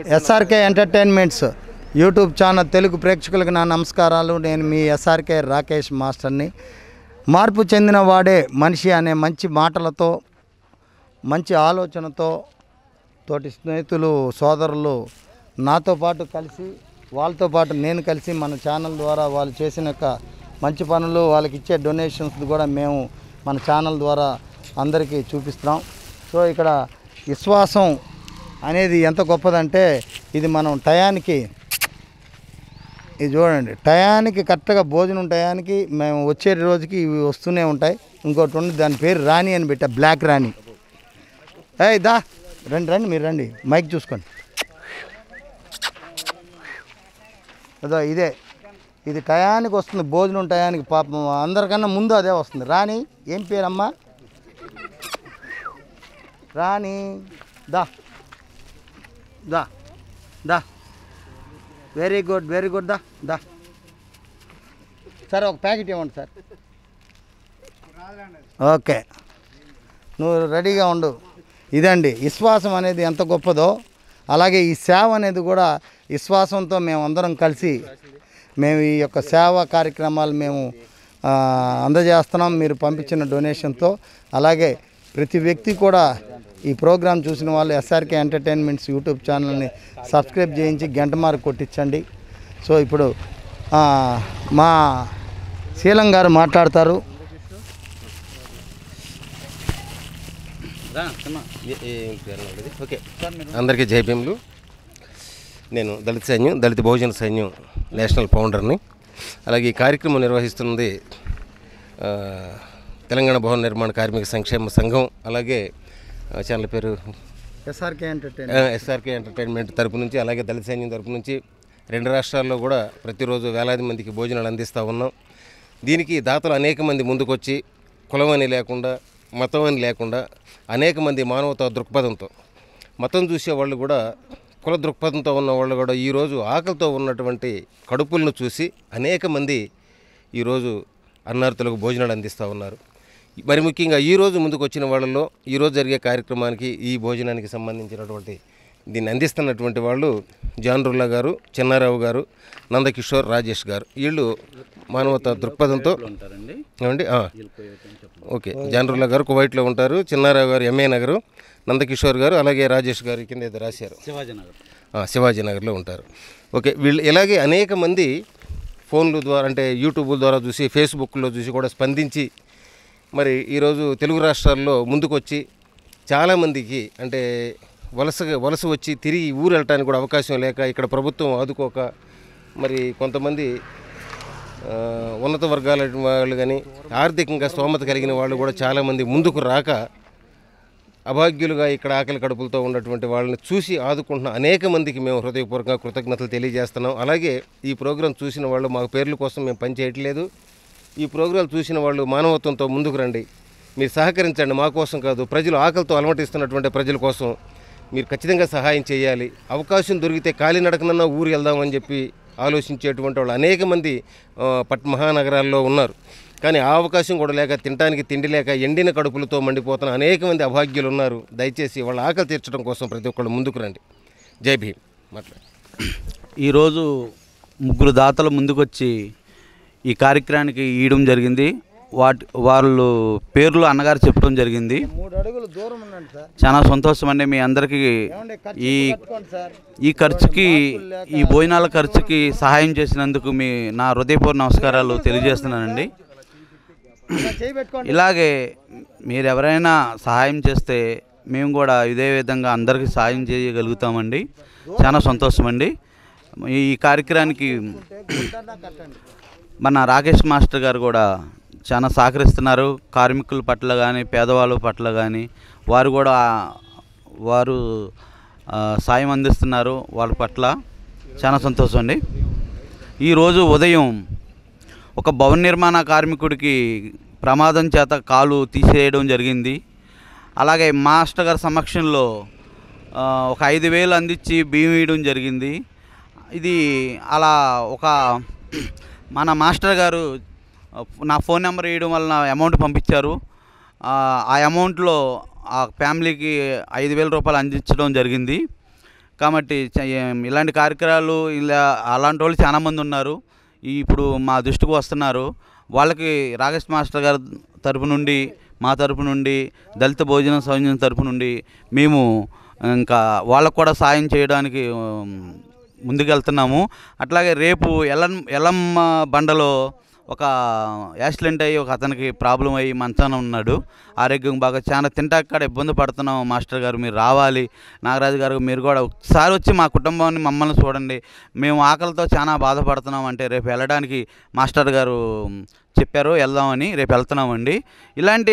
SRK entertainments YouTube channel Telugu ప్రేక్షకులకు నా నమస్కారాలు నేను మీ ఎస్ఆర్కే రాకేష్ మాస్టర్ని మార్పు చెందిన వాడే మనిషి అనే మంచి మాటలతో మంచి ఆలోచనతో తోటి స్నేహితులు సోదరులు నాతో పాటు కలిసి వాళ్ళతో పాటు నేను కలిసి మన ఛానల్ ద్వారా వాళ్ళు చేసిన యొక్క మంచి పనులు వాళ్ళకి ఇచ్చే డొనేషన్స్ కూడా మేము మన ఛానల్ ద్వారా అందరికీ చూపిస్తున్నాం సో ఇక్కడ విశ్వాసం అనేది ఎంత గొప్పదంటే ఇది మనం టయానికి ఇది చూడండి టయానికి కరెక్ట్గా భోజనం టయానికి మేము వచ్చే రోజుకి ఇవి వస్తూనే ఉంటాయి ఇంకోటి ఉంది దాని పేరు రాణి అని పెట్టా బ్లాక్ రాణి ఏయ్ దా రండి రండి మీరు రండి మైక్ చూసుకోండి అదో ఇదే ఇది టయానికి వస్తుంది భోజనం టయానికి పాపం అందరికన్నా ముందు అదే వస్తుంది రాణి ఏం పేరమ్మా రాణి దా దా దా వెరీ గుడ్ వెరీ గుడ్ దా దా సార్ ఒక ప్యాకెట్ ఇవ్వండి సార్ ఓకే నువ్వు రెడీగా ఉండు ఇదండి విశ్వాసం అనేది ఎంత గొప్పదో అలాగే ఈ సేవ అనేది కూడా విశ్వాసంతో మేము అందరం కలిసి మేము ఈ యొక్క సేవా కార్యక్రమాలు మేము ఆ, అందజేస్తున్నాం మీరు పంపించిన డొనేషన్తో అలాగే ప్రతి వ్యక్తి కూడా ఈ ప్రోగ్రాం చూసిన వాళ్ళు ఎస్ఆర్కే ఎంటర్టైన్మెంట్స్ యూట్యూబ్ ఛానల్ని సబ్స్క్రైబ్ చేయించి గంట మార్క్ కొట్టించండి సో ఇప్పుడు ఆ, మా శీలం గారు మాట్లాడతారు ఓకే అందరికీ జై భీములు నేను దళిత సైన్యం దళిత బహుజన సైన్యం నేషనల్ ఫౌండర్ని అలాగే ఈ కార్యక్రమం నిర్వహిస్తున్నది ఆ, తెలంగాణ భవన నిర్మాణ కార్మిక సంక్షేమ సంఘం అలాగే ఆ, ఛానల్ పేరు ఎస్ఆర్కే ఎంటర్టైన్మెంట్ ఎస్ఆర్కే ఎంటర్టైన్మెంట్ తరపు నుంచి అలాగే దళిత సైన్యం తరపు నుంచి రెండు రాష్ట్రాల్లో కూడా ప్రతిరోజు వేలాది మందికి భోజనాలు అందిస్తూ ఉన్నాం దీనికి దాతలు అనేక మంది ముందుకొచ్చి కులం అని లేకుండా మతం అని లేకుండా అనేక మంది మానవతా దృక్పథంతో మతం చూసే వాళ్ళు కూడా కుల దృక్పథంతో ఉన్న వాళ్ళు కూడా ఈరోజు ఆకలితో ఉన్నటువంటి కడుపులను చూసి అనేక మంది ఈరోజు అన్నార్థులకు భోజనాలు అందిస్తూ ఉన్నారు మరి ముఖ్యంగా ఈరోజు ముందుకు వచ్చిన వాళ్ళలో ఈరోజు జరిగే కార్యక్రమానికి ఈ భోజనానికి సంబంధించినటువంటి దీన్ని అందిస్తున్నటువంటి వాళ్ళు జాన్రుల్లా గారు చెన్నారావు గారు నందకిషోర్ రాజేష్ గారు వీళ్ళు మానవతా దృక్పథంతో ఏమండి ఆ. ఓకే జాన్రుల్లా గారు కువైట్లో ఉంటారు చిన్నారావు గారు ఎంఏ నగరు నందకిషోర్ గారు అలాగే రాజేష్ గారు కింద ఏదో రాశారు ఆ, శివాజీ నగర్లో ఉంటారు ఓకే వీళ్ళు ఇలాగే అనేక మంది ఫోన్ల ద్వారా అంటే యూట్యూబ్ ద్వారా చూసి ఫేస్బుక్లో చూసి కూడా స్పందించి మరి ఈరోజు తెలుగు రాష్ట్రాల్లో ముందుకొచ్చి చాలామందికి అంటే వలసగా వలస వచ్చి తిరిగి ఊరు వెళ్ళటానికి కూడా అవకాశం లేక ఇక్కడ ప్రభుత్వం ఆదుకోక మరి కొంతమంది ఆ, ఉన్నత వర్గాల వాళ్ళు కానీ ఆర్థికంగా స్తోమత కలిగిన వాళ్ళు కూడా చాలామంది ముందుకు రాక అభాగ్యులుగా ఇక్కడ ఆకలి కడుపులతో ఉన్నటువంటి వాళ్ళని చూసి ఆదుకుంటున్న అనేక మందికి మేము హృదయపూర్వకంగా కృతజ్ఞతలు తెలియజేస్తున్నాం అలాగే ఈ ప్రోగ్రాం చూసిన వాళ్ళు మా పేర్ల కోసం మేము పని చేయట్లేదు ఈ ప్రోగ్రాం చూసిన వాళ్ళు మానవత్వంతో ముందుకు రండి మీరు సహకరించండి మా కోసం కాదు ప్రజలు ఆకలితో అలమటిస్తున్నటువంటి ప్రజల కోసం మీరు ఖచ్చితంగా సహాయం చేయాలి అవకాశం దొరికితే కాలినడకనన్నా ఊరు వెళ్దామని చెప్పి ఆలోచించేటువంటి వాళ్ళు అనేక మంది ఆ, పట్ మహానగరాల్లో ఉన్నారు కానీ ఆ అవకాశం కూడా లేక తినడానికి తిండి లేక ఎండిన కడుపులతో మండిపోతున్న అనేక మంది అభాగ్యులు ఉన్నారు దయచేసి వాళ్ళ ఆకలి తీర్చడం కోసం ప్రతి ఒక్కళ్ళు ముందుకు రండి జై భీమ్ మాట్లాడు ఈరోజు ముగ్గురు దాతలు ముందుకొచ్చి ఈ కార్యక్రమానికి ఇయడం జరిగింది వాటి వాళ్ళు పేర్లు అన్నగారు చెప్పడం జరిగింది మూడు అడుగులు దూరం ఉండండి సార్ చాలా సంతోషం అండి మీ అందరికీ ఏమండి ఖర్చు ఈ కట్టుకోండి సార్ ఈ ఖర్చుకి ఈ భోజనాల ఖర్చుకి సహాయం చేసినందుకు మీ నా హృదయపూర్వ నమస్కారాలు తెలియజేస్తున్నానండి ఇలా చేయి పెట్టుకోండి ఇలాగే మీరు ఎవరైనా సహాయం చేస్తే మేము కూడా ఇదే విధంగా అందరికీ సహాయం చేయగలుగుతామండి చాలా సంతోషం అండి ఈ కార్యక్రమానికి గుడ్డన్నా కట్టండి మన రాకేష్ మాస్టర్ గారు కూడా చాలా సహకరిస్తున్నారు కార్మికుల పట్ల కానీ పేదవాళ్ళ పట్ల కానీ వారు కూడా వారు ఆ, సాయం అందిస్తున్నారు వాళ్ళ పట్ల చాలా సంతోషం అండి ఈరోజు ఉదయం ఒక భవన నిర్మాణ కార్మికుడికి ప్రమాదం చేత కాలు తీసేయడం జరిగింది అలాగే మాస్టర్ గారి సమక్షంలో ఆ, ఒక ఐదు వేలు అందించి బియ్యం వేయడం జరిగింది ఇది అలా ఒక మన మాస్టర్ గారు ఆ, నా ఫోన్ నెంబర్ వేయడం వలన అమౌంట్ పంపించారు ఆ ఆ అమౌంట్లో ఆ ఫ్యామిలీకి ఐదు వేల రూపాయలు అందించడం జరిగింది కాబట్టి చ- ఏం- ఇలాంటి కార్యక్రమాలు ఇలా అలాంటి వాళ్ళు చాలామంది ఉన్నారు ఈ ఇప్పుడు మా దృష్టికి వస్తున్నారు వాళ్ళకి రాకేష్ మాస్టర్ గారి తరపు నుండి మా తరపు నుండి దళిత భోజన సౌజన్యం తరపు నుండి మేము ఇంకా వాళ్ళకు కూడా సాయం చేయడానికి ఉమ్, ముందుకెళ్తున్నాము అట్లాగే రేపు ఎలం ఎలమ్మ బండలో ఒక యాక్సిడెంట్ అయ్యి ఒక అతనికి ప్రాబ్లం అయ్యి మంచాన ఉన్నాడు ఆరోగ్యం బాగా చాలా తింటాక కూడా ఇబ్బంది పడుతున్నాం మాస్టర్ గారు మీరు రావాలి నాగరాజు గారు మీరు కూడా ఒకసారి వచ్చి మా కుటుంబాన్ని మమ్మల్ని చూడండి మేము ఆకలితో చాలా బాధపడుతున్నాం అంటే రేపు వెళ్ళడానికి మాస్టర్ గారు చెప్పారు వెళ్దామని రేపు వెళ్తున్నామండి ఇలాంటి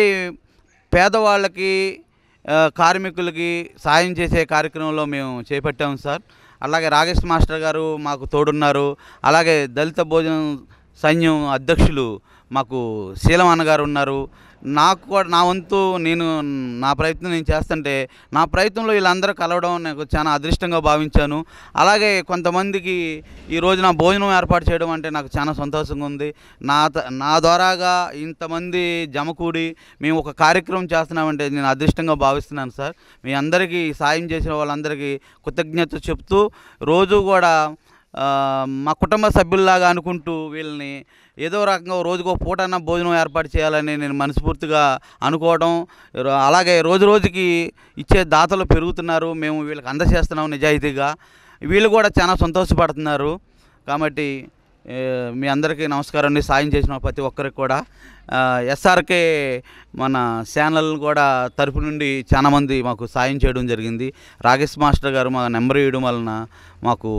పేదవాళ్ళకి ఆ, కార్మికులకి సాయం చేసే కార్యక్రమంలో మేము చేపట్టాము సార్ అలాగే రాకేష్ మాస్టర్ గారు మాకు తోడున్నారు అలాగే దళిత భోజనం సైన్యం అధ్యక్షులు మాకు శీలం అన్నగారు ఉన్నారు నాకు కూడా నా వంతు నేను నా ప్రయత్నం నేను చేస్తుంటే నా ప్రయత్నంలో వీళ్ళందరూ కలవడం నాకు చాలా అదృష్టంగా భావించాను అలాగే కొంతమందికి ఈ రోజు నా భోజనం ఏర్పాటు చేయడం అంటే నాకు చాలా సంతోషంగా ఉంది నా త- నా ద్వారాగా ఇంతమంది జమకూడి మేము ఒక కార్యక్రమం చేస్తున్నామంటే నేను అదృష్టంగా భావిస్తున్నాను సార్ మీ అందరికీ సాయం చేసిన వాళ్ళందరికీ కృతజ్ఞత చెప్తూ రోజు కూడా ఆ, మా కుటుంబ సభ్యుల్లాగా అనుకుంటూ వీళ్ళని ఏదో రకంగా ఓ రోజుకో పూటన్న భోజనం ఏర్పాటు చేయాలని నేను మనస్ఫూర్తిగా అనుకోవడం రో- అలాగే రోజు రోజుకి ఇచ్చే దాతలు పెరుగుతున్నారు మేము వీళ్ళకి అందజేస్తున్నాం నిజాయితీగా వీళ్ళు కూడా చాలా సంతోషపడుతున్నారు కాబట్టి ఏ, మీ అందరికీ నమస్కారం అండి సాయం చేసిన ప్రతి ఒక్కరికి కూడా ఎస్ఆర్కే మన ఛానల్ కూడా తరపు నుండి చాలామంది మాకు సాయం చేయడం జరిగింది రాకేష్ మాస్టర్ గారు మా నెంబర్ ఇవ్వడం వలన మాకు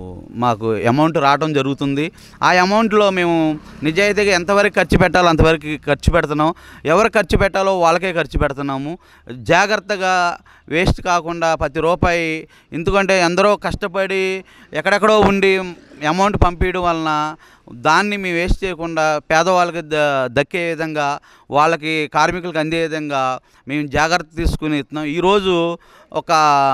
మాకు అమౌంట్ రావడం జరుగుతుంది ఆ అమౌంట్లో మేము నిజాయితీగా ఎంతవరకు ఖర్చు పెట్టాలో అంతవరకు ఖర్చు పెడుతున్నాం ఎవరు ఖర్చు పెట్టాలో వాళ్ళకే ఖర్చు పెడుతున్నాము జాగ్రత్తగా వేస్ట్ కాకుండా ప్రతి రూపాయి ఎందుకంటే ఎందరో కష్టపడి ఎక్కడెక్కడో ఉండి అమౌంట్ పంపించడం వలన దాన్ని మేము వేస్ట్ చేయకుండా పేదవాళ్ళకి ద దక్కే విధంగా వాళ్ళకి కార్మికులకు అందే విధంగా మేము జాగ్రత్త తీసుకుని ఇస్తున్నాం ఈరోజు ఒక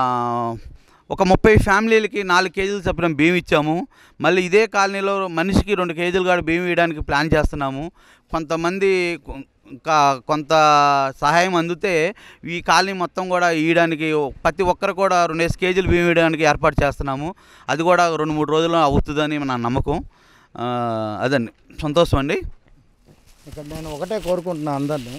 ఒక ముప్పై ఫ్యామిలీలకి నాలుగు కేజీలు చొప్పున బియ్యం ఇచ్చాము మళ్ళీ ఇదే కాలనీలో మనిషికి రెండు కేజీలు కూడా బియ్యం ఇవ్వడానికి ప్లాన్ చేస్తున్నాము కొంతమంది కొ- ఇంకా కొంత సహాయం అందితే ఈ కాలనీ మొత్తం కూడా ఇవ్వడానికి ప్రతి ఒక్కరు కూడా రెండేసి కేజీలు బియ్యం ఇవ్వడానికి ఏర్పాటు చేస్తున్నాము అది కూడా రెండు మూడు రోజుల్లో అవుతుందని నా నమ్మకం ఆ, అదండి సంతోషం అండి ఇక్కడ నేను ఒకటే కోరుకుంటున్నా అందరినీ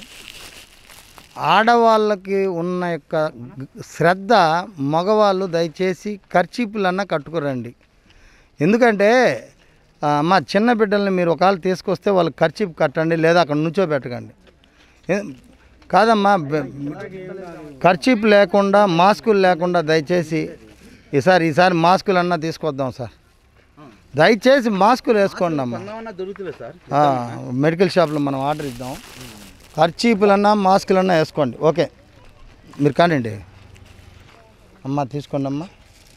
ఆడవాళ్ళకి ఉన్న యొక్క గ- శ్రద్ధ మగవాళ్ళు దయచేసి ఖర్చీపులన్నా కట్టుకురండి ఎందుకంటే ఆ, అమ్మ చిన్న బిడ్డల్ని మీరు ఒకవేళ తీసుకొస్తే వాళ్ళకి ఖర్చీపు కట్టండి లేదా అక్కడ నుంచోబెట్టకండి ఏ- కాదమ్మా బె- ఖర్చీపు లేకుండా మాస్కులు లేకుండా దయచేసి ఈసారి ఈసారి మాస్కులు అన్నా తీసుకొద్దాం సార్ దయచేసి మాస్కులు వేసుకోండి అమ్మా దొరుకుతుంది సార్ ఆ, మెడికల్ షాప్లో మనం ఆర్డర్ ఇద్దాం ఖర్చీపులన్నా మాస్కులన్నా వేసుకోండి ఓకే మీరు కానివ్వండి అమ్మ తీసుకోండి అమ్మా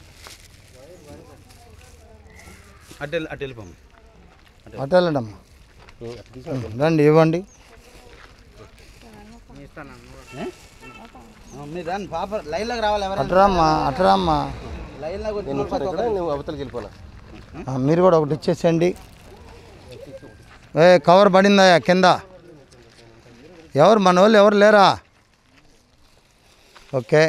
అటు వెళ్ళి- అటు వెళ్ళిపోము అటు వెళ్ళండి అమ్మా రండి ఇవ్వండి మీరు రండి పాప లైన్లోకి రావాలి ఎవరైనా అటురామ్మా అటురామ్మా లైన్లోకి వచ్చి నేను ఇక్కడ ఇక్కడ నువ్వు అవతలకి వెళ్ళిపోనా ఆ, మీరు కూడా ఒకటి ఇచ్చేసేయండి ఏ కవర్ పడిందయ్యా కింద ఎవరు మన వాళ్ళు ఎవరు లేరా ఓకే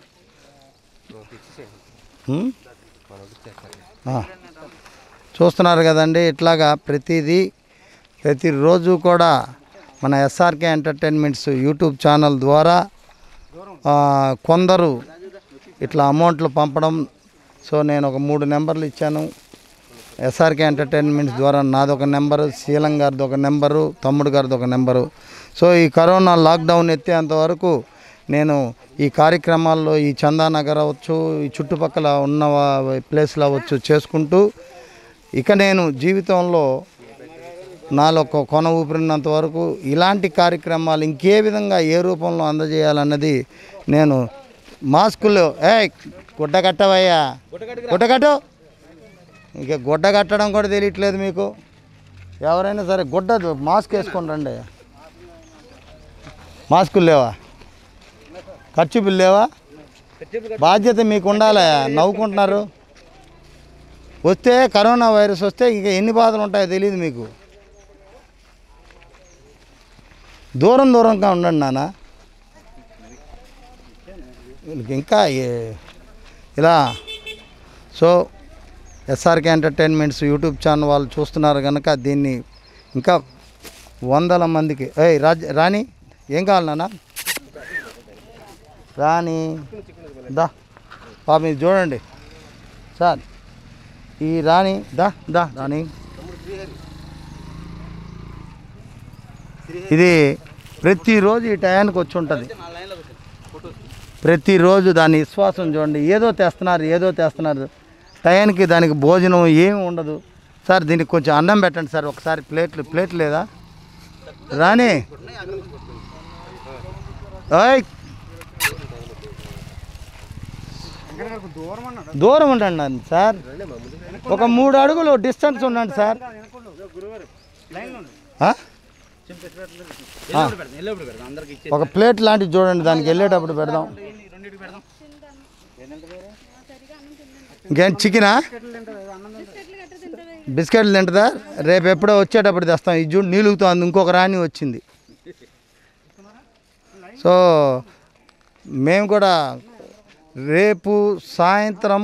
ఉమ్? ఆ. చూస్తున్నారు కదండి ఇట్లాగా ప్రతిదీ ప్రతిరోజు కూడా మన ఎస్ఆర్కే ఎంటర్టైన్మెంట్స్ యూట్యూబ్ ఛానల్ ద్వారా ఆ, కొందరు ఇట్లా అమౌంట్లు పంపడం సో నేను ఒక మూడు నెంబర్లు ఇచ్చాను ఎస్ఆర్కే ఎంటర్టైన్మెంట్స్ ద్వారా నాది ఒక నెంబరు శీలం గారిది ఒక నెంబరు తమ్ముడు గారిది ఒక నెంబరు సో ఈ కరోనా లాక్డౌన్ ఎత్తేంత వరకు నేను ఈ కార్యక్రమాల్లో ఈ చందానగర్ అవ్వచ్చు ఈ చుట్టుపక్కల ఉన్న వా- ప్లేస్లు అవ్వచ్చు చేసుకుంటూ ఇక నేను జీవితంలో నాలో ఒక కొన ఊపిరినంత వరకు ఇలాంటి కార్యక్రమాలు ఇంకే విధంగా ఏ రూపంలో అందజేయాలన్నది నేను మాస్కులు ఏ గుడ్డ కట్టవయ్యా గుడ్డ కట్టు ఇక గుడ్డ కట్టడం కూడా తెలియట్లేదు మీకు ఎవరైనా సరే గుడ్డ మాస్క్ వేసుకొని రండి మాస్కులు లేవా ఖర్చులు లేవా బాధ్యత మీకు ఉండాలి నవ్వుకుంటున్నారు వస్తే కరోనా వైరస్ వస్తే ఇక ఎన్ని బాధలు ఉంటాయో తెలియదు మీకు దూరం దూరంగా ఉండండి నాన్న వీళ్ళకి ఇంకా ఏ- ఇలా so SRK entertainments YouTube channel వాళ్ళు చూస్తున్నారు కనుక దీన్ని ఇంకా వందల మందికి ఏయ్ రాజ్ రాణి ఏం కావాలి నాన్న రాణి దా పాప ఇది చూడండి సార్ ఈ రాణి దా దా రాణి ఇది ప్రతిరోజు ఈ టయానికి వచ్చి ఉంటుంది ప్రతిరోజు దాని విశ్వాసం చూడండి ఏదో తెస్తున్నారు ఏదో తెస్తున్నారు టయానికి దానికి భోజనం ఏమి ఉండదు సార్ దీనికి కొంచెం అన్నం పెట్టండి సార్ ఒకసారి ప్లేట్లు ప్లేట్ లేదా రాణి ఓయ్ దూరం ఉండండి సార్ ఒక మూడు అడుగులు డిస్టెన్స్ ఉండండి సార్ ఆ? ఆ. ఒక ప్లేట్ లాంటిది చూడండి దానికి వెళ్ళేటప్పుడు పెడదాం ఇంకేం చికెనా బిస్కెట్లు తింటుందా రేపు ఎప్పుడో వచ్చేటప్పుడు తెస్తాం ఇది చూడు నీలుగుతోంది ఇంకొక రాణి వచ్చింది సో మేము కూడా రేపు సాయంత్రం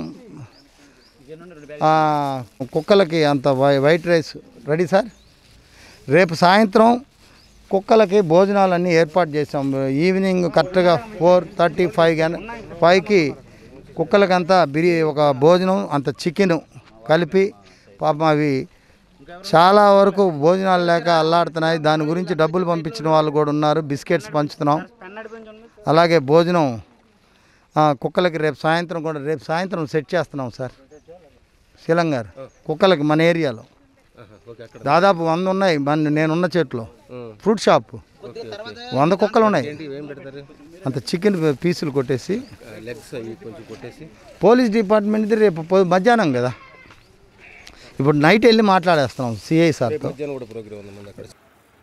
ఆ, కుక్కలకి అంత wh- white rice ready sir రేపు సాయంత్రం కుక్కలకి భోజనాలన్నీ ఏర్పాటు చేసాం ఈవినింగ్ కరెక్ట్గా ఫోర్ థర్టీ ఫైవ్ కానీ ఫైవ్కి కుక్కలకంతా బిరి ఒక భోజనం అంత చికెన్ కలిపి పాపం అవి చాలా వరకు భోజనాలు లేక అల్లాడుతున్నాయి దాని గురించి డబ్బులు పంపించిన వాళ్ళు కూడా ఉన్నారు బిస్కెట్స్ పంచుతున్నాం అలాగే భోజనం ఆ, కుక్కలకి రేపు సాయంత్రం కూడా రేపు సాయంత్రం సెట్ చేస్తున్నాం సార్ శీలం గారు కుక్కలకి మన ఏరియాలో ఓకే అక్కడ దాదాపు వంద ఉన్నాయి మన నేనున్న చెట్లు ఫ్రూట్ షాప్ వంద కుక్కలు ఉన్నాయి ఏంటి ఏం పెడతారు అంత చికెన్ పీసులు కొట్టేసి లెగ్స్ అవి కొంచెం కొట్టేసి పోలీస్ డిపార్ట్మెంట్ది రేపు పొ- మధ్యాహ్నం కదా ఇప్పుడు నైట్ వెళ్ళి మాట్లాడేస్తున్నాం సిఐ సార్తో మధ్యాహ్నం కూడా ప్రోగ్రామ్ ఉంది మన అక్కడ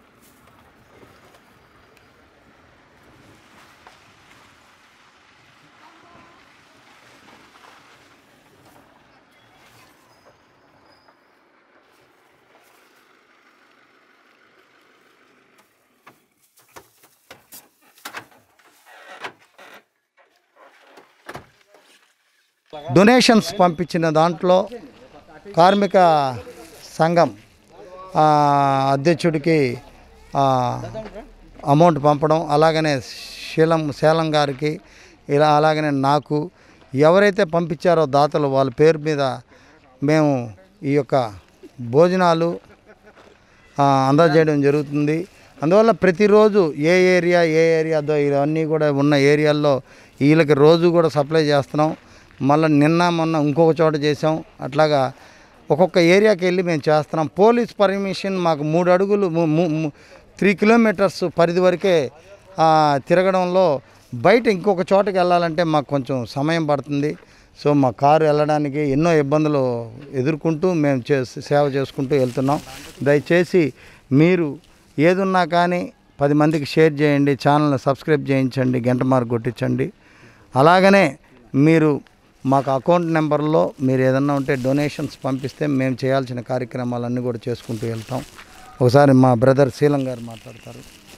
డొనేషన్స్ పంపించిన దాంట్లో కార్మిక సంఘం ఆ, అధ్యక్షుడికి ఆ, అమౌంట్ పంపడం అలాగనే శీలం శీలం గారికి ఇలా అలాగనే నాకు ఎవరైతే పంపించారో దాతలు వాళ్ళ పేరు మీద మేము ఈ యొక్క భోజనాలు ఆ, అందజేయడం జరుగుతుంది అందువల్ల ప్రతిరోజు ఏ ఏరియా ఏ ఏరియాదో ఇవన్నీ కూడా ఉన్న ఏరియాల్లో వీళ్ళకి రోజు కూడా సప్లై చేస్తున్నాం మళ్ళీ నిన్న మొన్న ఇంకొక చోట చేసాం అట్లాగా ఒక్కొక్క ఏరియాకి వెళ్ళి మేము చేస్తున్నాం పోలీస్ పర్మిషన్ మాకు మూడు అడుగులు త్రీ కిలోమీటర్స్ పరిధి వరకే ఆ, తిరగడంలో బయట ఇంకొక చోటకి వెళ్ళాలంటే మాకు కొంచెం సమయం పడుతుంది సో మా కారు వెళ్ళడానికి ఎన్నో ఇబ్బందులు ఎదుర్కొంటూ మేము చే సేవ చేసుకుంటూ వెళ్తున్నాం దయచేసి మీరు ఏదున్నా కానీ పది మందికి షేర్ చేయండి ఛానల్ని సబ్స్క్రైబ్ చేయించండి గంట మార్క్ కొట్టించండి అలాగనే మీరు మాకు అకౌంట్ నెంబర్లో మీరు ఏదన్నా ఉంటే డొనేషన్స్ పంపిస్తే మేము చేయాల్సిన కార్యక్రమాలన్నీ కూడా చేసుకుంటూ వెళ్తాం ఒకసారి మా బ్రదర్ శీలం గారు మాట్లాడతారు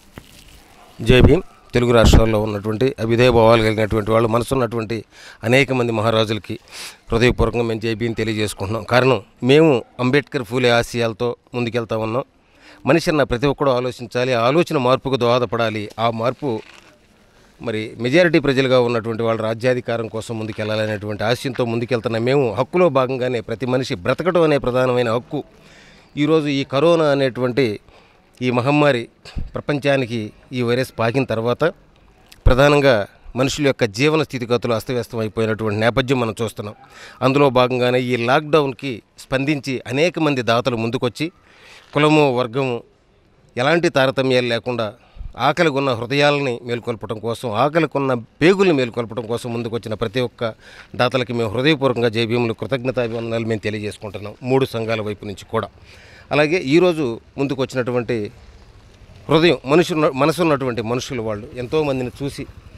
జై భీమ్ తెలుగు రాష్ట్రాల్లో ఉన్నటువంటి అభిదయ భావాలు కలిగినటువంటి వాళ్ళు మనసున్నటువంటి అనేక మంది మహారాజులకి హృదయపూర్వకంగా మేము జై భీమ్ తెలియజేసుకుంటున్నాం కారణం మేము అంబేద్కర్ ఫూలే ఆశయాలతో ముందుకెళ్తా ఉన్నాం మనిషి అన్న ప్రతి ఒక్కడు ఆలోచించాలి ఆ ఆలోచన మార్పుకు దోహదపడాలి ఆ మార్పు మరి మెజారిటీ ప్రజలుగా ఉన్నటువంటి వాళ్ళ రాజ్యాధికారం కోసం ముందుకెళ్లాలనేటువంటి ఆశయంతో ముందుకెళ్తున్న మేము హక్కులో భాగంగానే ప్రతి మనిషి బ్రతకడం అనే ప్రధానమైన హక్కు ఈరోజు ఈ కరోనా అనేటువంటి ఈ మహమ్మారి ప్రపంచానికి ఈ వైరస్ పాకిన తర్వాత ప్రధానంగా మనుషుల యొక్క జీవన స్థితిగతులు అస్తవ్యస్తం అయిపోయినటువంటి నేపథ్యం మనం చూస్తున్నాం అందులో భాగంగానే ఈ లాక్డౌన్కి స్పందించి అనేక మంది దాతలు ముందుకొచ్చి కులము వర్గము ఎలాంటి తారతమ్యాలు లేకుండా ఆకలికి ఉన్న హృదయాలని మేల్కొల్పడం కోసం ఆకలికి ఉన్న పేగుల్ని మేల్కొల్పడం కోసం ముందుకొచ్చిన ప్రతి ఒక్క దాతలకి మేము హృదయపూర్వకంగా జయభీములు కృతజ్ఞతాభివందనాలు మేము తెలియజేసుకుంటున్నాం మూడు సంఘాల వైపు నుంచి కూడా అలాగే ఈరోజు ముందుకు వచ్చినటువంటి హృదయం మనుషు మనసు ఉన్నటువంటి మనుషులు వాళ్ళు ఎంతోమందిని చూసి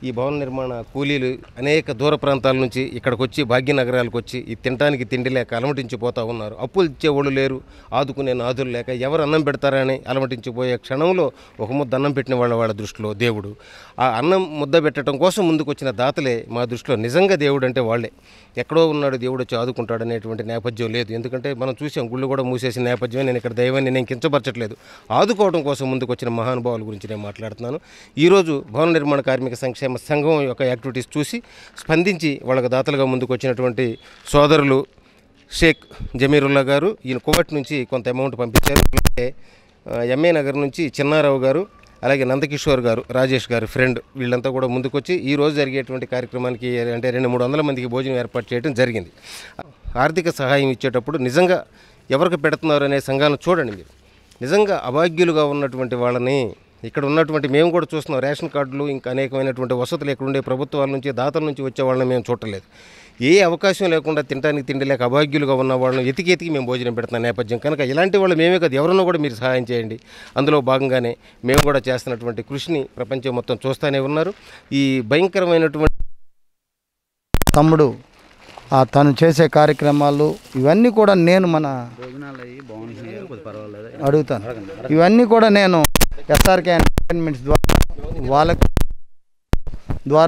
ఈ భవన నిర్మాణ కూలీలు అనేక దూర ప్రాంతాల నుంచి ఇక్కడికి వచ్చి భాగ్యనగరాలకు వచ్చి ఈ తినడానికి తిండి లేక అలమటించిపోతూ ఉన్నారు అప్పులు ఇచ్చేవాళ్ళు లేరు ఆదుకునే నాదులు లేక ఎవరు అన్నం పెడతారని అలమటించిపోయే క్షణంలో ఒక ముద్ద అన్నం పెట్టిన వాళ్ళ వాళ్ళ దృష్టిలో దేవుడు ఆ అన్నం ముద్ద పెట్టడం కోసం ముందుకు వచ్చిన దాతలే మా దృష్టిలో నిజంగా దేవుడు అంటే వాళ్ళే ఎక్కడో ఉన్నాడు దేవుడు వచ్చి ఆదుకుంటాడు అనేటువంటి నేపథ్యం లేదు ఎందుకంటే మనం చూసాం గుళ్ళు కూడా మూసేసిన నేపథ్యమే నేను ఇక్కడ దైవాన్ని నేను కించపరచట్లేదు ఆదుకోవడం కోసం ముందుకు వచ్చిన మహానుభావుల గురించి నేను మాట్లాడుతున్నాను ఈరోజు భవన నిర్మాణ కార్మిక సంక్షేమ సంఘం యొక్క యాక్టివిటీస్ చూసి స్పందించి వాళ్ళకి దాతలుగా ముందుకు వచ్చినటువంటి సోదరులు షేక్ జమీరుల్లా గారు ఈయన కువట్ నుంచి కొంత అమౌంట్ పంపించారు అలాగే ఆ, ఎంఏ నగర్ నుంచి చిన్నారావు గారు అలాగే నందకిషోర్ గారు రాజేష్ గారు ఫ్రెండ్ వీళ్ళంతా కూడా ముందుకొచ్చి ఈ రోజు జరిగేటువంటి కార్యక్రమానికి అంటే రెండు మూడు వందల మందికి భోజనం ఏర్పాటు చేయడం జరిగింది ఆర్థిక సహాయం ఇచ్చేటప్పుడు నిజంగా ఎవరికి పెడుతున్నారు అనే సంఘాలను చూడండి మీరు నిజంగా అభాగ్యులుగా ఉన్నటువంటి వాళ్ళని ఇక్కడ ఉన్నటువంటి మేము కూడా చూస్తున్నాం రేషన్ కార్డులు ఇంకా అనేకమైనటువంటి వసతులు ఇక్కడ ఉండే ప్రభుత్వాల నుంచి దాతల నుంచి వచ్చే వాళ్ళని మేము చూడలేదు ఏ అవకాశం లేకుండా తినడానికి తిండి లేక అభాగ్యులుగా ఉన్న వాళ్ళని ఎతికి ఎతికి మేము భోజనం పెడుతున్న నేపథ్యం కనుక ఇలాంటి వాళ్ళు మేమే కాదు ఎవరన్నా కూడా మీరు సహాయం చేయండి అందులో భాగంగానే మేము కూడా చేస్తున్నటువంటి కృషిని ప్రపంచం మొత్తం చూస్తూనే ఉన్నారు ఈ భయంకరమైనటువంటి తమ్ముడు ఆ తను చేసే కార్యక్రమాలు ఇవన్నీ కూడా నేను మన భోజనాలు అయ్యి బాగుంటున్నాయి కొద్ది పర్వాలేదు అడుగుతాను ఇవన్నీ కూడా నేను ఎస్ఆర్కే ఎంటర్టైన్మెంట్స్ ద్వారా వాళ్ళకి ద్వారా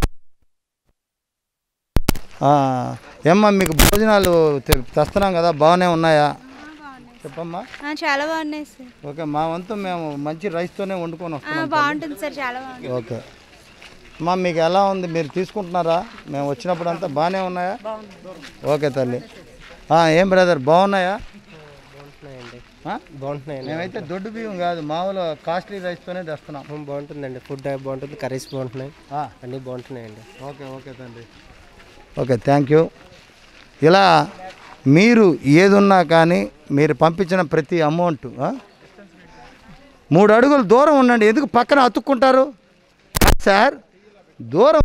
ఆ, ఏమ్మా మీకు భోజనాలు తె- తెస్తున్నాం కదా బాగానే ఉన్నాయా చెప్పమ్మా ఆ, చాలా బాగున్నాయి సార్ ఓకే మా వంతు మేము మంచి రైస్తోనే వండుకొని ఆ, వస్తున్నాం బాగుంటుంది సార్ చాలా బాగుంటుంది ఓకే అమ్మా మీకు ఎలా ఉంది మీరు తీసుకుంటున్నారా మేము వచ్చినప్పుడు అంతా బాగానే ఉన్నాయా ఓకే తల్లి ఆ, ఏం బ్రదర్ బాగున్నాయా ఆ? బాగుంటున్నాయండి మేమైతే దొడ్డు బియ్యం కాదు మామూలు కాస్ట్లీ రైస్తోనే తెస్తున్నాం బాగుంటుందండి ఫుడ్ బాగుంటుంది కర్రీస్ బాగుంటున్నాయి ఆ, అన్నీ బాగుంటున్నాయండి ఓకే ఓకే తండ్రి ఓకే థ్యాంక్ యూ ఇలా మీరు ఏదున్నా కానీ మీరు పంపించిన ప్రతి అమౌంట్ ఆ? మూడు అడుగులు దూరం ఉండండి ఎందుకు పక్కన అతుక్కుంటారు సార్ దూరం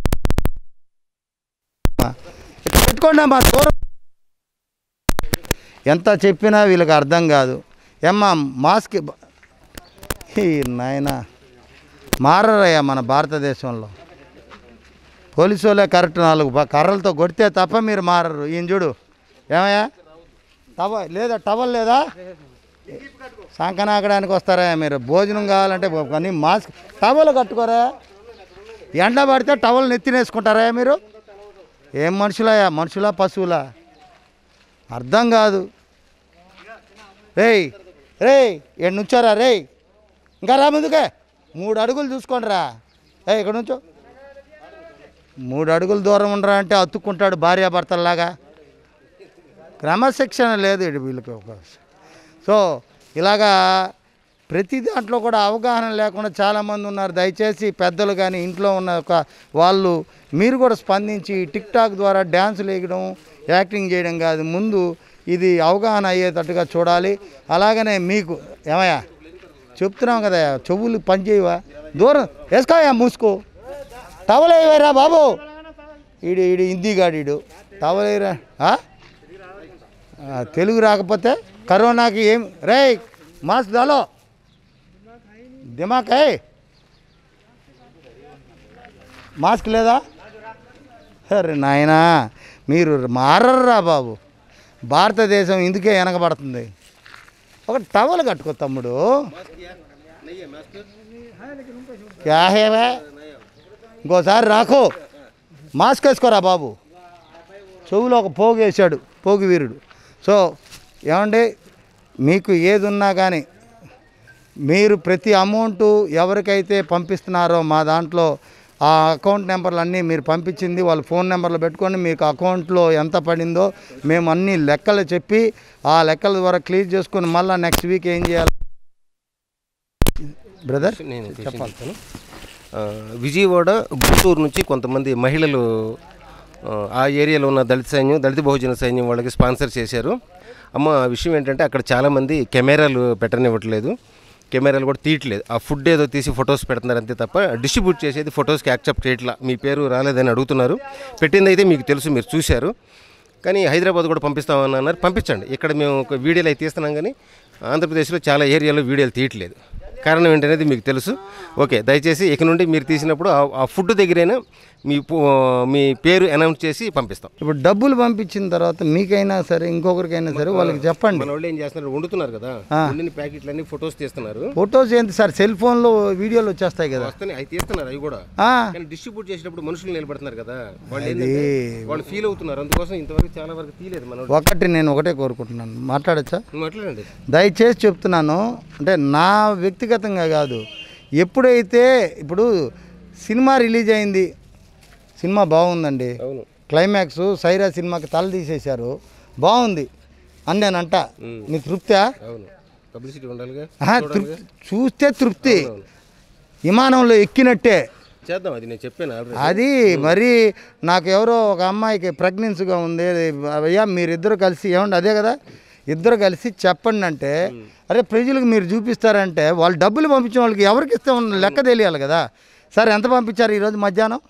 ఇక్కడ పెట్టుకోండి అమ్మా దూరం ఎంత చెప్పినా వీళ్ళకి అర్థం కాదు ఏమ్మా మాస్క్ ఈ నాయన మారరయ్యా మన భారతదేశంలో పోలీసు వాళ్ళే కరెక్ట్ నాలుగు బ- కర్రలతో కొడితే తప్ప మీరు మారరు ఈయన చూడు ఏమయ్యా టవ లేదా టవల్ లేదా సంకనాకడానికి వస్తారా మీరు భోజనం కావాలంటే కానీ మాస్క్ టవల్ కట్టుకోరా ఎండ పడితే టవల్ నెత్తినేసుకుంటారా మీరు ఏం మనుషులయ్యా మనుషులా పశువులా అర్థం కాదు రేయ్ రేయ్ ఏడు నుంచారా రేయ్ ఇంకా రా ముందుకే మూడు అడుగులు చూసుకోండి రా ఏ ఇక్కడ నుంచో మూడు అడుగుల దూరం ఉండరా అంటే అతుక్కుంటాడు భార్యాభర్తల్లాగా క్రమశిక్షణ లేదు ఈడు వీళ్ళకి ఒక సో ఇలాగా ప్రతి దాంట్లో కూడా అవగాహన లేకుండా చాలామంది ఉన్నారు దయచేసి పెద్దలు కానీ ఇంట్లో ఉన్న ఒక వాళ్ళు మీరు కూడా స్పందించి టిక్ టాక్ ద్వారా డ్యాన్సులు వేయడం యాక్టింగ్ చేయడం కాదు ముందు ఇది అవగాహన అయ్యేటట్టుగా చూడాలి అలాగనే మీకు ఏమయ్యా చెప్తున్నాం కదా చెవులు పని చేయవా దూరం వేసుకోయా మూసుకో టవల్ వేయరా బాబు ఈడు ఈడు హిందీ గాడీడు టవల్ వేయరా ఆ? ఆ, తెలుగు రాకపోతే కరోనాకి ఏం రే మాస్క్ దాలో దిమాక్ హై మాస్క్ లేదా అరే నాయనా మీరు మారర్రా బాబు భారతదేశం ఇందుకే వెనకబడుతుంది ఒక టవల్ కట్టుకో తమ్ముడు క్యా హే వే? ఇంకోసారి రాకో మాస్క్ వేసుకోరా బాబు చెవులో ఒక పోగు వేసాడు పోగు వీరుడు సో ఏమండి మీకు ఏది ఉన్నా కానీ మీరు ప్రతి అమౌంట్ ఎవరికైతే పంపిస్తున్నారో మా దాంట్లో ఆ అకౌంట్ నెంబర్లు అన్నీ మీరు పంపించింది వాళ్ళ ఫోన్ నెంబర్లు పెట్టుకొని మీకు అకౌంట్లో ఎంత పడిందో మేము అన్ని లెక్కలు చెప్పి ఆ లెక్కల ద్వారా క్లియర్ చేసుకొని మళ్ళీ నెక్స్ట్ వీక్ ఏం చేయాలి బ్రదర్ నేను చెప్పాలి విజయవాడ గుంటూరు నుంచి కొంతమంది మహిళలు ఆ, ఆ ఏరియాలో ఉన్న దళిత సైన్యం దళిత బహుజన సైన్యం వాళ్ళకి స్పాన్సర్ చేశారు అమ్మ ఆ విషయం ఏంటంటే అక్కడ చాలామంది కెమెరాలు పెట్టనివ్వట్లేదు కెమెరాలు కూడా తీయట్లేదు ఆ ఫుడ్ ఏదో తీసి ఫొటోస్ పెడుతున్నారు అంతే తప్ప డిస్ట్రిబ్యూట్ చేసేది ఫొటోస్కి యాక్సెప్ట్ చేయట్లా మీ పేరు రాలేదని అడుగుతున్నారు పెట్టింది అయితే మీకు తెలుసు మీరు చూశారు కానీ హైదరాబాద్ కూడా పంపిస్తామని అన్నారు పంపించండి ఇక్కడ మేము ఒక వీడియోలు అయితే తీస్తున్నాం కానీ ఆంధ్రప్రదేశ్లో చాలా ఏరియాలో వీడియోలు తీయట్లేదు కారణం ఏంటనేది మీకు తెలుసు ఓకే దయచేసి ఇక నుండి మీరు తీసినప్పుడు ఆ- ఆ ఫుడ్ దగ్గరైనా మీ పో- మీ పేరు అనౌన్స్ చేసి పంపిస్తాం ఇప్పుడు డబ్బులు పంపించిన తర్వాత మీకైనా సరే ఇంకొకరికైనా సరే వాళ్ళకి చెప్పండి మన వాళ్ళు ఏం చేస్తున్నారు వండుతున్నారు కదా వండిన ప్యాకెట్లన్నీ ఫొటోస్ తీస్తున్నారు ఫొటోస్ ఏంటి సార్ సెల్ ఫోన్లో వీడియోలు వచ్చేస్తాయి కదా వస్తాయి అవి తీస్తున్నారు అవి కూడా ఆ, కానీ డిస్ట్రిబ్యూట్ చేసేటప్పుడు మనుషులు నిలబడుతున్నారు కదా వాళ్ళు ఏంటంటే వాళ్ళు ఫీల్ అవుతున్నారు అందుకోసం ఇంతవరకు చాలా వరకు తీయలేదు మన వాళ్ళు. ఒకటి నేను ఒకటే కోరుకుంటున్నాను మాట్లాడచ్చా నువ్వు మాట్లాడండి దయచేసి చెప్తున్నాను అంటే నా వ్యక్తిగతంగా కాదు ఎప్పుడైతే ఇప్పుడు సినిమా రిలీజ్ అయింది సినిమా బాగుందండి అవును క్లైమాక్స్ సైరా సినిమాకి తల తీసేశారు బాగుంది అని నేను అంట నీకు తృప్తా అవును పబ్లిసిటీ ఉండాలిగా ఆహా, తృప్తి చూస్తే తృప్తి విమానంలో ఎక్కినట్టే చేద్దాం అది నేను చెప్పాను ఆల్రెడీ అది మరి నాకు ఎవరో ఒక అమ్మాయికి ప్రెగ్నెన్సీగా ఉంది అయ్యా మీరిద్దరు కలిసి ఏమండి అదే కదా ఇద్దరు కలిసి చెప్పండి అంటే అరే ప్రజలకు మీరు చూపిస్తారంటే వాళ్ళు డబ్బులు పంపించిన వాళ్ళకి ఎవరికి ఇస్తాం లెక్క తెలియాలి కదా సార్ ఎంత పంపించారు ఈరోజు మధ్యాహ్నం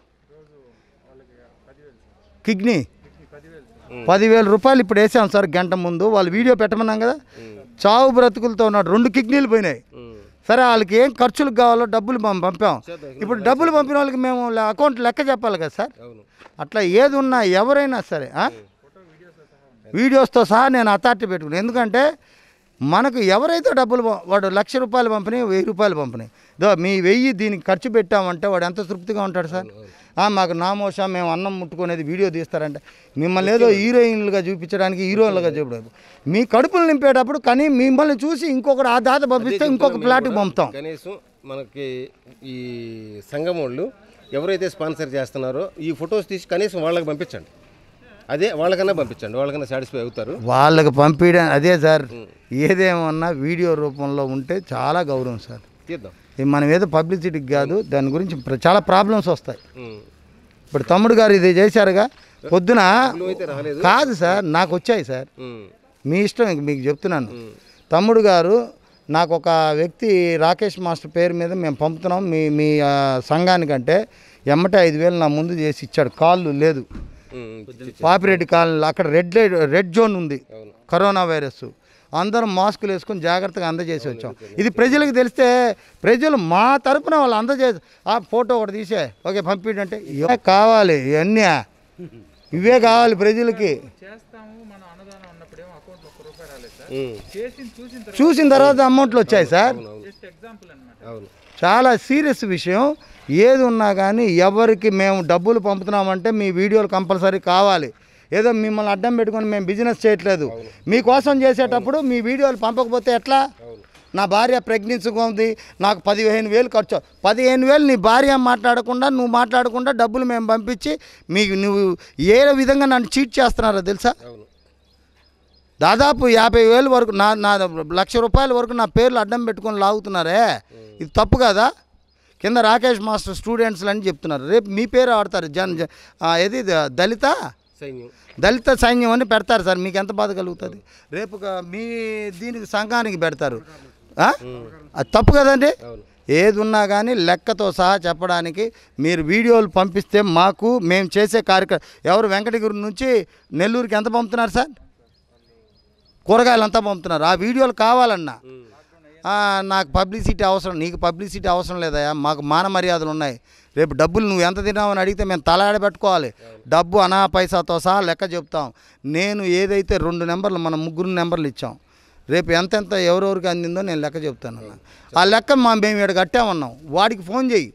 కిడ్నీ పదివేల రూపాయలు ఇప్పుడు వేసాం సార్ గంట ముందు వాళ్ళు వీడియో పెట్టమన్నాం కదా చావు బ్రతుకులతో ఉన్నాడు రెండు కిడ్నీలు పోయినాయి సరే వాళ్ళకి ఏం ఖర్చులకు కావాలో డబ్బులు మనం పంపాం ఇప్పుడు డబ్బులు పంపిన వాళ్ళకి మేము లే- అకౌంట్ లెక్క చెప్పాలి కదా సార్ అవును అట్లా ఏది ఉన్నా ఎవరైనా సరే ఆ? వీడియోస్తో సహా నేను అథారిటీ పెట్టుకున్నాను ఎందుకంటే మనకు ఎవరైతే డబ్బులు పం- వాడు లక్ష రూపాయలు పంపినాయి వెయ్యి రూపాయలు పంపినాయి దో మీ వెయ్యి దీనికి ఖర్చు పెట్టామంటే వాడు ఎంత తృప్తిగా ఉంటాడు సార్ ఆ, మాకు నామోషా మేము అన్నం ముట్టుకునేది వీడియో తీస్తారంటే మిమ్మల్ని ఏదో హీరోయిన్లుగా చూపించడానికి హీరోయిన్లుగా చూపడం మీ కడుపులు నింపేటప్పుడు కానీ మిమ్మల్ని చూసి ఇంకొకటి ఆ దాత పంపిస్తే ఇంకొక ప్లాట్కి పంపుతాం కనీసం మనకి ఈ సంఘం వాళ్ళు ఎవరైతే స్పాన్సర్ చేస్తున్నారో ఈ ఫొటోస్ తీసి కనీసం వాళ్ళకి పంపించండి అదే వాళ్ళకన్నా పంపించండి వాళ్ళకన్నా సాటిస్ఫై అవుతారు వాళ్ళకి పంపించడం అదే సార్ ఏదేమన్నా వీడియో రూపంలో ఉంటే చాలా గౌరవం సార్ తీద్దాం ఇది మనం ఏదో పబ్లిసిటీకి కాదు దాని గురించి ప్ర- చాలా ప్రాబ్లమ్స్ వస్తాయి ఉమ్. ఇప్పుడు తమ్ముడు గారు ఇది చేశారుగా పొద్దున అయితే రాలేదు కాదు సార్ నాకు వచ్చాయి సార్ ఉమ్. మీ ఇష్టం ఇంక మీకు చెప్తున్నాను తమ్ముడు గారు నాకు ఒక వ్యక్తి రాకేష్ మాస్టర్ పేరు మీద మేము పంపుతున్నాం మీ మీ ఆ, సంఘానికంటే ఎమ్మటే ఐదు వేలు నా ముందు చేసి ఇచ్చాడు కాళ్ళు లేదు ఉమ్. పాపిరెడ్డి కాలనీలో అక్కడ రెడ్ లైట్ రెడ్ జోన్ ఉంది కరోనా వైరస్ అందరం మాస్కులు వేసుకొని జాగ్రత్తగా అందజేసి వచ్చాం ఇది ప్రజలకు తెలిస్తే ప్రజలు మా తరపున వాళ్ళు అందజేసి ఆ ఫోటో ఒకటి తీసే ఓకే పంపించంటే ఇవే కావాలి ఇవన్నీ ఇవే కావాలి ప్రజలకి ఉమ్. చూసిన తర్వాత అమౌంట్లు వచ్చాయి సార్ అవును చాలా సీరియస్ విషయం ఏది ఉన్నా కానీ ఎవరికి మేము డబ్బులు పంపుతున్నామంటే మీ వీడియోలు కంపల్సరీ కావాలి ఏదో మిమ్మల్ని అడ్డం పెట్టుకొని మేము బిజినెస్ చేయట్లేదు మీకోసం చేసేటప్పుడు మీ వీడియోలు పంపకపోతే ఎట్లా నా భార్య ప్రెగ్నెన్సీగా ఉంది నాకు పదిహేను వేలు ఖర్చు పదిహేను వేలు నీ భార్య మాట్లాడకుండా నువ్వు మాట్లాడకుండా డబ్బులు మేము పంపించి మీకు నువ్వు ఏ విధంగా నన్ను చీట్ చేస్తున్నారో తెలుసా అవును దాదాపు యాభై వేలు వరకు నా నా లక్ష రూపాయల వరకు నా పేర్లు అడ్డం పెట్టుకొని లాగుతున్నారే ఇది తప్పు కదా కింద రాకేష్ మాస్టర్ స్టూడెంట్స్ అని చెప్తున్నారు రేపు మీ పేరు ఆడతారు జన్ జ- ఆ, ఏది ద- దళిత సైన్యం దళిత సైన్యం అని పెడతారు సార్ మీకు ఎంత బాధ కలుగుతుంది రేపు ఒక మీ దీనికి సంఘానికి పెడతారు ఆ? అది తప్పు కదండి అవును ఏది ఉన్నా కానీ లెక్కతో సహా చెప్పడానికి మీరు వీడియోలు పంపిస్తే మాకు మేము చేసే కార్యక్రమం ఎవరు వెంకటగిరి నుంచి నెల్లూరుకి ఎంత పంపుతున్నారు సార్ కూరగాయలు అంతా పంపుతున్నారు ఆ వీడియోలు కావాలన్నా ఆ, నాకు పబ్లిసిటీ అవసరం నీకు పబ్లిసిటీ అవసరం లేదయా మాకు మాన మర్యాదలు ఉన్నాయి రేపు డబ్బులు నువ్వు ఎంత తిన్నావని అడిగితే మేము తలాడ పెట్టుకోవాలి డబ్బు అనా పైసాతో సహా లెక్క చెప్తాం నేను ఏదైతే రెండు నెంబర్లు మన ముగ్గురు నెంబర్లు ఇచ్చాం రేపు ఎంతెంత ఎవరెవరికి అందిందో నేను లెక్క చెప్తాను అన్న ఆ లెక్క మా మేము ఇక్కడ కట్టామన్నాం వాడికి ఫోన్ చేయి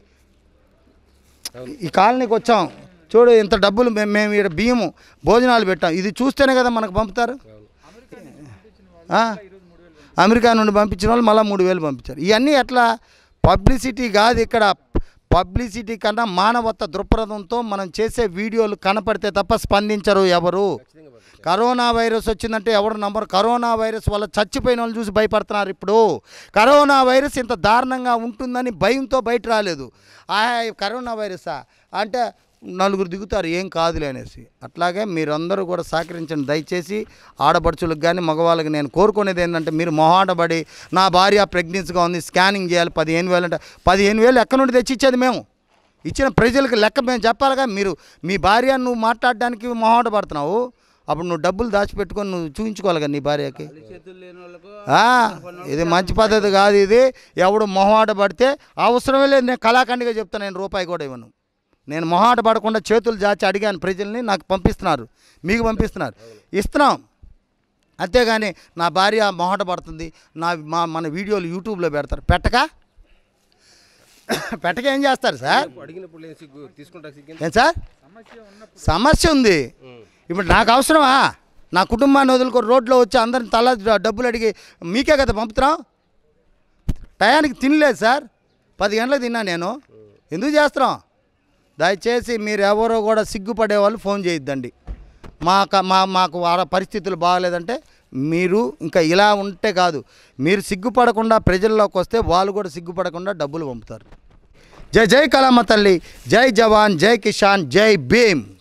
ఈ కాలనీకి వచ్చాం చూడు ఇంత డబ్బులు మేము మేము ఇక్కడ బియ్యము భోజనాలు పెట్టాం ఇది చూస్తేనే కదా మనకు పంపుతారు ఆ? అమెరికా నుండి పంపించిన వాళ్ళు మళ్ళీ మూడు వేలు పంపించారు ఇవన్నీ ఎట్లా పబ్లిసిటీ కాదు ఇక్కడ పబ్లిసిటీ కన్నా మానవత్వ దృక్పథంతో మనం చేసే వీడియోలు కనపడితే తప్ప స్పందించరు ఎవరు కరోనా వైరస్ వచ్చిందంటే ఎవరు నమ్మరు కరోనా వైరస్ వల్ల చచ్చిపోయిన వాళ్ళు చూసి భయపడుతున్నారు ఇప్పుడు కరోనా వైరస్ ఇంత దారుణంగా ఉంటుందని భయంతో బయట రాలేదు ఆ కరోనా వైరసా అంటే నలుగురు దిగుతారు ఏం కాదులే అనేసి అట్లాగే మీరందరూ కూడా సహకరించండి దయచేసి ఆడపడుచులకు కానీ మగవాళ్ళకి నేను కోరుకునేది ఏంటంటే మీరు మొహాటపడి నా భార్య ప్రెగ్నెన్సీగా ఉంది స్కానింగ్ చేయాలి పదిహేను వేలు అంటే పదిహేను వేలు ఎక్కడి నుండి తెచ్చి ఇచ్చేది మేము ఇచ్చిన ప్రజలకు లెక్క మేము చెప్పాలిగా మీరు మీ భార్య నువ్వు మాట్లాడడానికి మొహాట పడుతున్నావు అప్పుడు నువ్వు డబ్బులు దాచిపెట్టుకొని నువ్వు చూపించుకోవాలి కదా నీ భార్యకి ఆ, ఇది మంచి పద్ధతి కాదు ఇది ఎవడు మొహమాట పడితే అవసరమే లేదు నేను కళాఖండిగా చెప్తాను నేను రూపాయి కూడా ఇవ్వను నేను మొహమాట పడకుండా చేతులు జాచి అడిగాను ప్రజల్ని నాకు పంపిస్తున్నారు మీకు పంపిస్తున్నారు ఇస్తున్నాం అంతేగాని నా భార్య మొహట పడుతుంది నా మా మన వీడియోలు యూట్యూబ్లో పెడతారు పెట్టక పెట్టక ఏం చేస్తారు సార్ అడిగినప్పుడు లేని సిగ్గు తీసుకుంటా సిగ్గు ఏం సార్ సమస్య ఉంది ఇప్పుడు నాకు అవసరమా నా కుటుంబాన్ని వదులుకొని రోడ్లో వచ్చి అందరిని తల డబ్బులు అడిగి మీకే కదా పంపుతున్నాం టయానికి తినలేదు సార్ పది గంటలకు తిన్నా నేను ఎందుకు చేస్తున్నాం దయచేసి మీరు ఎవరో కూడా సిగ్గుపడే వాళ్ళు ఫోన్ చేయొద్దండి మా మా మాకు వాళ్ళ పరిస్థితులు బాగాలేదంటే మీరు ఇంకా ఇలా ఉంటే కాదు మీరు సిగ్గుపడకుండా ప్రజల్లోకి వస్తే వాళ్ళు కూడా సిగ్గుపడకుండా డబ్బులు పంపుతారు జై జై కళమ్మ తల్లి జై జవాన్ జై కిషాన్ జై భీమ్